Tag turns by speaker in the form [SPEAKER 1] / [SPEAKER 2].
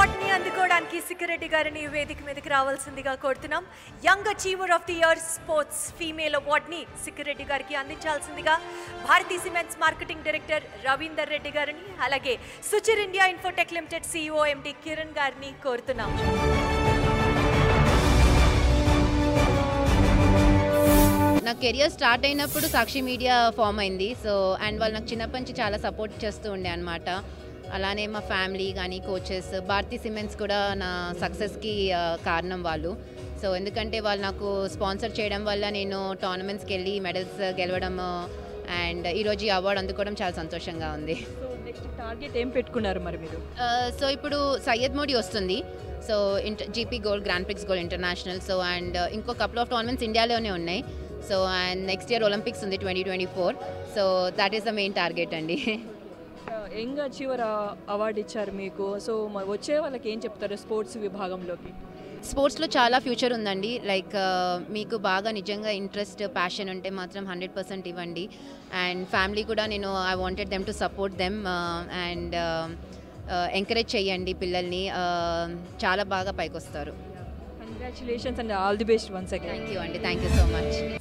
[SPEAKER 1] award ని అందుకోవడానికి సిక్కిరెడ్డి గారిని వేదిక మీదకి రావాల్సిందిగా కోరుతున్నాం young achiever of the year sports female award ని సిక్కిరెడ్డి గారికి అందించాల్సిందిగా Bharathi cements marketing director Ravinder Reddy గారిని అలాగే Suchir India infotech limited CEO MD Kiran గారిని కోరుతున్నాం
[SPEAKER 2] నా కెరియర్ స్టార్ట్ అయినప్పుడు సాక్షి మీడియా ఫామ్ అయింది సో అండ్ వాళ్ళు నాకు చిన్నప్పటి నుంచి చాలా సపోర్ట్ చేస్తూ ఉండే అనమాట అలానే మా ఫ్యామిలీ కానీ కోచెస్ భారతీ సిమెంట్స్ కూడా నా సక్సెస్కి కారణం వాళ్ళు సో ఎందుకంటే వాళ్ళు నాకు స్పాన్సర్ చేయడం వల్ల నేను టోర్నమెంట్స్కి వెళ్ళి మెడల్స్ గెలవడం అండ్ ఈరోజు ఈ అవార్డు అందుకోవడం చాలా సంతోషంగా ఉంది
[SPEAKER 3] సో నెక్స్ట్ టార్గెట్ ఏం పెట్టుకున్నారు మరి మీరు
[SPEAKER 2] సో ఇప్పుడు సయ్యద్ మోడీ వస్తుంది so inter GP gold grand prix gold international so and ఇంకో కపుల్ ఆఫ్ టోర్నమెంట్స్ ఇండియాలోనే ఉన్నాయి so and next year Olympics ఉంది twenty twenty four so that is the main target అండి
[SPEAKER 3] యంగ్ అచీవర్ అవార్డు ఇచ్చారు మీకు so మరి వచ్చే వాళ్ళకి ఏం చెప్తారు స్పోర్ట్స్ విభాగంలోకి
[SPEAKER 2] స్పోర్ట్స్లో చాలా ఫ్యూచర్ ఉందండి లైక్ మీకు బాగా నిజంగా ఇంట్రెస్ట్ ప్యాషన్ ఉంటే మాత్రం హండ్రెడ్ పర్సెంట్ ఇవ్వండి అండ్ ఫ్యామిలీ కూడా నేను I wanted them to support them and encourage చేయండి పిల్లల్ని uh, చాలా బాగా పైకి వస్తారు
[SPEAKER 3] congratulations and all the best once again
[SPEAKER 2] thank you అండి థ్యాంక్ యూ సో మచ్